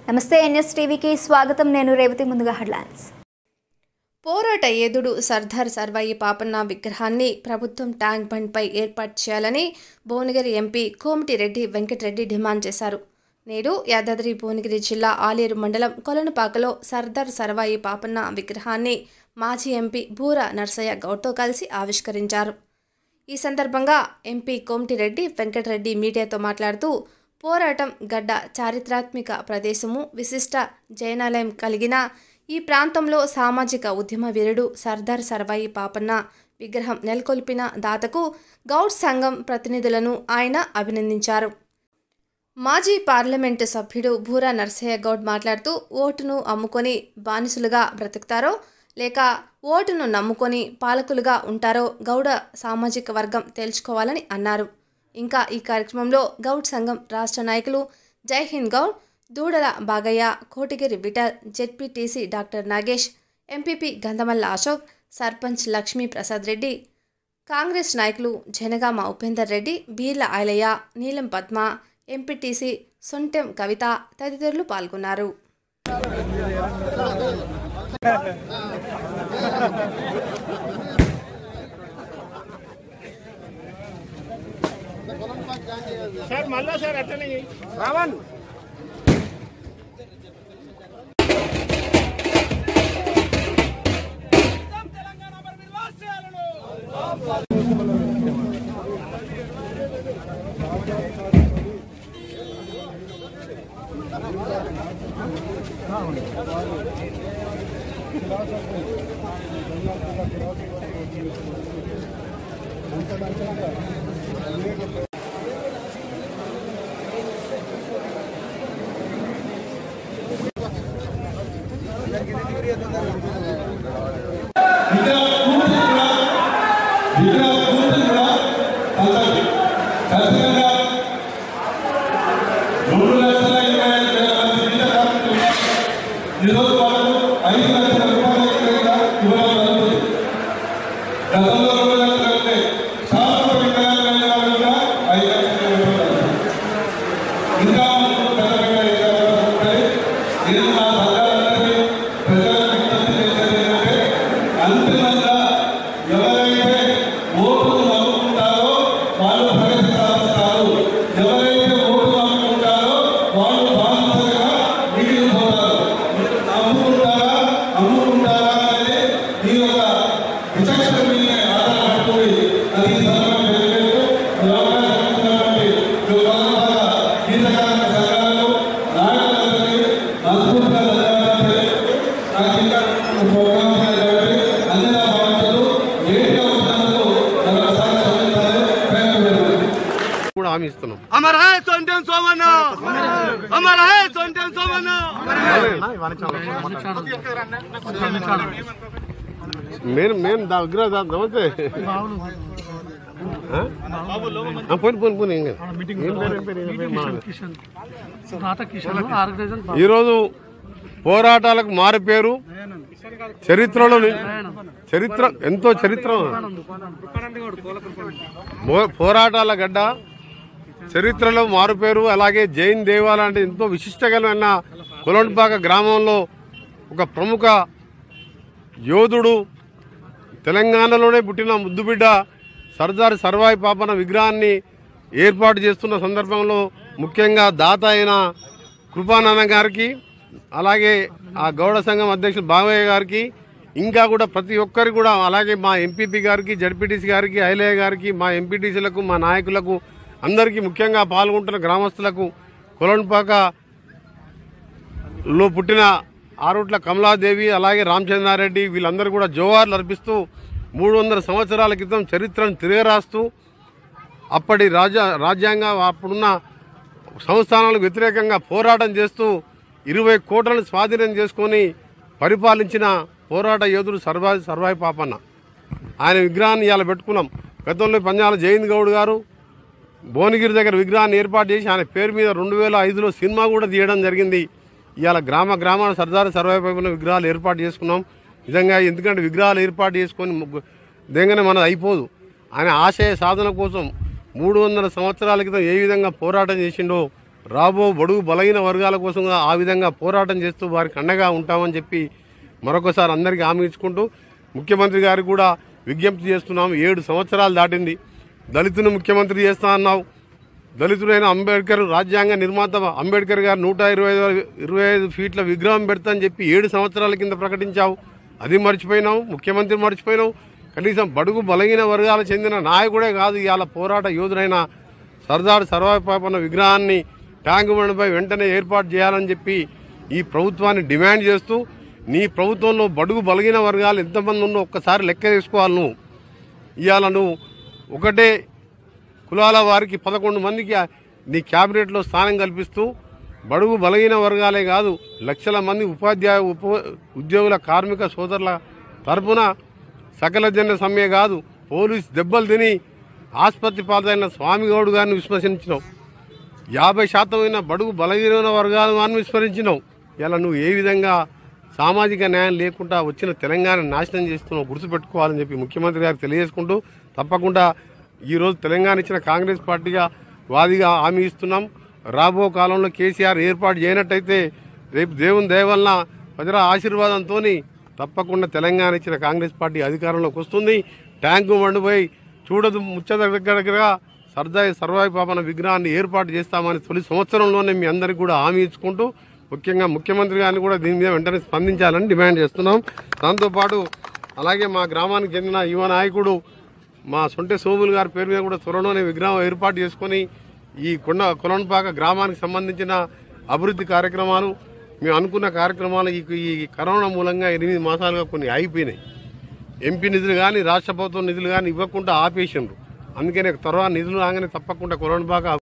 నమస్తే ఎన్ఎస్ టీవీకి స్వాగతం నేను రేవతి ముందుగా హెడ్లైన్స్ పోరాట ఏదుడు సర్దార్ సర్వాయి పాపన్న విగ్రహాన్ని ప్రభుత్వం ట్యాంక్ బండ్పై ఏర్పాటు చేయాలని భువనగిరి ఎంపీ కోమటిరెడ్డి వెంకటరెడ్డి డిమాండ్ చేశారు నేడు యాదాద్రి భువనగిరి జిల్లా ఆలేరు మండలం కొలనుపాకలో సర్దార్ సర్వాయి పాపన్న విగ్రహాన్ని మాజీ ఎంపీ బూర నర్సయ్య గౌడ్తో కలిసి ఆవిష్కరించారు ఈ సందర్భంగా ఎంపీ కోమటిరెడ్డి వెంకటరెడ్డి మీడియాతో మాట్లాడుతూ పోరాటం గడ్డ చారిత్రాత్మక ప్రదేశము విశిష్ట జైనాలయం కలిగిన ఈ ప్రాంతంలో సామాజిక ఉద్యమ వీరుడు సర్దార్ సర్వాయి పాపన్న విగ్రహం నెలకొల్పిన దాతకు గౌడ్ సంఘం ప్రతినిధులను ఆయన అభినందించారు మాజీ పార్లమెంటు సభ్యుడు భూరా నర్సయ్య గౌడ్ మాట్లాడుతూ ఓటును అమ్ముకొని బానిసులుగా బ్రతుకుతారో లేక ఓటును నమ్ముకొని పాలకులుగా ఉంటారో గౌడ సామాజిక వర్గం తేల్చుకోవాలని అన్నారు ఇంకా ఈ కార్యక్రమంలో గౌడ్ సంఘం రాష్ట్ర నాయకులు జై Hind Goud Doodala Bagaiah Kotigiri Vittal ZPTC doctor Nagesh MPP Gandhamalla Ashok sarpanch Lakshmi Prasad Reddy Congress నాయకులు జనగామ ఉపేందర్ రెడ్డి బీర్ల ఐలయ్య నీలం పద్మ ఎంపీటీసీ సొంటెం కవిత తదితరులు పాల్గొన్నారు సార్ మళ్ళా సార్ అట్లనే రావణ్ రెండు లక్షల ఇరవై ఐదు వేల మంది విద్య కార్మికులు ఈరోజు వాళ్ళకు ఐదు లక్షల రూపాయల ఎకరాలుగా ఇవ్వడం జరుగుతుంది గతంలో రెండు లక్షలు ఉంటే శాశ్వత విగ్రహాలు కలిగిన వాళ్ళు కూడా ఐదు లక్షలు ఇవ్వడం జరుగుతుంది. ఇంకా ముందు పెద్ద పెద్ద విగ్రహాలు ఉంటాయి నేను మా సర్కారందరికీ ప్రజలకు విజ్ఞప్తి చేసేది ఏంటంటే అంతిమంగా ఎవరైతే ఓటును నమ్ముకుంటారో వాళ్ళు ప్రగతి సాధిస్తారు ఎవరైతే ఓటు నమ్ముకుంటారో వాళ్ళు బానిసలుగా మిగిలిపోతారు మీరు నమ్ముకుంటారా అమ్ముకుంటారా అనేది మీ యొక్క విచక్షణ మీద ఆధారపడుతుంది అది ఈ సందర్భంగా తెలియజేస్తూ ఈ అవకాశం ఇచ్చినటువంటి ఈ పదకొండవ గీతకాల సంఘాలకు నాయకులందరికీ మనస్ఫూర్తిగా ధన్యవాదాలు తెలియజేస్తూ నాకు ఇంకా ప్రోగ్రామ్స్ ఉన్నాయి కాబట్టి అన్ని నా బాధ్యతలు లేట్గా వచ్చినందుకు మరొకసారి క్షమించాలి థ్యాంక్ యూ వెరీ మచ్ కూడా హామీ ఇస్తున్నాం అమర్ హై సొంటెం సోమన్న అమర్ హై సొంటెం సోమన్న నేను నేను దా దగ్గర దా- నమస్తే ఆ? ఆ, పోనీ పోనీ పోనీ ఇంకా ఏం పేరు ఏం పేరు ఏం పేరు మాట్లాడు. ఈరోజు పోరాటాలకు మారు పేరు చరిత్రలో ని- చరిత్ర ఎంతో చరిత్ర పో- పోరాటాల గడ్డ చరిత్రలో మారుపేరు అలాగే జైన్ దేవాలయం అంటే ఎంతో విశిష్టకరమైన కొలంపాక గ్రామంలో ఒక ప్రముఖ యోధుడు తెలంగాణలోనే పుట్టిన ముద్దుబిడ్డ సర్దార్ సర్వాయి పాపన విగ్రహాన్ని ఏర్పాటు చేస్తున్న సందర్భంలో ముఖ్యంగా దాత అయిన కృపానాన్న గారికి అలాగే ఆ గౌడ సంఘం అధ్యక్షులు బావయ్య గారికి ఇంకా కూడా ప్రతి ఒక్కరికి కూడా అలాగే మా ఎంపీపీ గారికి జడ్పీటీసీ గారికి ఐలయ్య గారికి మా ఎంపీటీసీలకు మా నాయకులకు అందరికీ ముఖ్యంగా పాల్గొంటున్న గ్రామస్తులకు కొలంపాక లో పుట్టిన ఆరుట్ల కమలాదేవి అలాగే రామచంద్రారెడ్డి వీళ్ళందరూ కూడా జోహార్లు అర్పిస్తూ మూడు వందల సంవత్సరాల క్రితం చరిత్రను తిరగరాస్తూ అప్పటి రాజ్య రాజ్యాంగ అప్పుడున్న సంస్థానాలకు వ్యతిరేకంగా పోరాటం చేస్తూ ఇరవై కోట్లను స్వాధీనం చేసుకొని పరిపాలించిన పోరాట యోధుడు సర్వాయి సర్వాయి పాపన్న ఆయన విగ్రహాన్ని ఇవాళ పెట్టుకున్నాం గతంలో పంజాల జయంత్ గౌడ్ గారు భువనగిరి దగ్గర విగ్రహాన్ని ఏర్పాటు చేసి ఆయన పేరు మీద రెండు వేల ఐదులో సినిమా కూడా తీయడం జరిగింది ఇవాళ గ్రామ గ్రామాల సర్దార్ సర్వాయిపైన విగ్రహాలు ఏర్పాటు చేసుకున్నాం నిజంగా ఎందుకంటే విగ్రహాలు ఏర్పాటు చేసుకొని ముగ్గు- దేంగానే మనది అయిపోదు ఆయన ఆశయ సాధన కోసం మూడు వందల సంవత్సరాల క్రితం ఏ విధంగా పోరాటం చేసిండో రాబో బడుగు బలహీన వర్గాల కోసం ఆ విధంగా పోరాటం చేస్తూ వారికి అండగా ఉంటామని చెప్పి మరొకసారి అందరికీ హామీ ఇచ్చుకుంటూ ముఖ్యమంత్రి గారికి కూడా విజ్ఞప్తి చేస్తున్నాము ఏడు సంవత్సరాలు దాటింది దళితుని ముఖ్యమంత్రి చేస్తా అన్నావు దళితుడైన అంబేద్కర్ రాజ్యాంగ నిర్మాత అంబేద్కర్ గారు నూట ఇరవై ఐదు ఇరవై ఐదు ఫీట్ల విగ్రహం పెడతా అని చెప్పి ఏడు సంవత్సరాల కింద ప్రకటించావు అది మర్చిపోయినావు ముఖ్యమంత్రి మర్చిపోయినావు కనీసం బడుగు బలహీన వర్గాలకు చెందిన నాయకుడే కాదు ఇవాళ పోరాట యోధుడైన సర్దార్ సర్వాపాపన్న విగ్రహాన్ని ట్యాంక్ బండ్పై వెంటనే ఏర్పాటు చేయాలని చెప్పి ఈ ప్రభుత్వాన్ని డిమాండ్ చేస్తూ నీ ప్రభుత్వంలో బడుగు బలహీన వర్గాలు ఎంతమంది ఉన్నో ఒక్కసారి లెక్క తీసుకోవాలి నువ్వు ఇవాళ నువ్వు ఒకటే కులాల వారికి పదకొండు మందికి నీ క్యాబినెట్లో స్థానం కల్పిస్తూ బడుగు బలహీన వర్గాలే కాదు లక్షల మంది ఉపాధ్యాయ ఉప ఉద్యోగుల కార్మిక సోదరుల తరపున సకల జన సమ్మె కాదు పోలీస్ దెబ్బలు తిని ఆసుపత్రి పాలైన స్వామిగౌడ్ గారిని విశ్వసించినావు యాభై శాతం అయిన బడుగు బలహీన వర్గాల వారిని విస్మరించినావు ఇలా నువ్వు ఏ విధంగా సామాజిక న్యాయం లేకుండా వచ్చిన తెలంగాణ నాశనం చేస్తున్నావు గుర్తుపెట్టుకోవాలని చెప్పి ముఖ్యమంత్రి గారికి తెలియజేసుకుంటూ తప్పకుండా ఈరోజు తెలంగాణ ఇచ్చిన కాంగ్రెస్ పార్టీగా వాదిగా హామీ ఇస్తున్నాం రాబో కాలంలో కేసీఆర్ ఏర్పాటు చేయనట్టయితే రేపు దేవుని దయ వలన ప్రజల ఆశీర్వాదంతో తప్పకుండా తెలంగాణ ఇచ్చిన కాంగ్రెస్ పార్టీ అధికారంలోకి వస్తుంది ట్యాంకు మండిపోయి చూడదు ముచ్చట దగ్గరగా సర్దాయి సర్వాయి పాపన విగ్రహాన్ని ఏర్పాటు చేస్తామని తొలి సంవత్సరంలోనే మీ అందరికీ కూడా హామీ ఇచ్చుకుంటూ ముఖ్యంగా ముఖ్యమంత్రి గారిని కూడా దీని మీద వెంటనే స్పందించాలని డిమాండ్ చేస్తున్నాం దాంతోపాటు అలాగే మా గ్రామానికి చెందిన యువ నాయకుడు మా సొంటే సోములు గారి పేరు మీద కూడా త్వరలోనే విగ్రహం ఏర్పాటు చేసుకొని ఈ కొండ కొలన్పాక గ్రామానికి సంబంధించిన అభివృద్ధి కార్యక్రమాలు మేము అనుకున్న కార్యక్రమాలు ఈ ఈ కరోనా మూలంగా ఎనిమిది మాసాలుగా కొన్ని ఆగిపోయినాయి ఎంపీ నిధులు కానీ రాష్ట్ర ప్రభుత్వం నిధులు కానీ ఇవ్వకుండా ఆపేసిండ్రు అందుకనే త్వరగా నిధులు రాగానే తప్పకుండా కొలన్పాక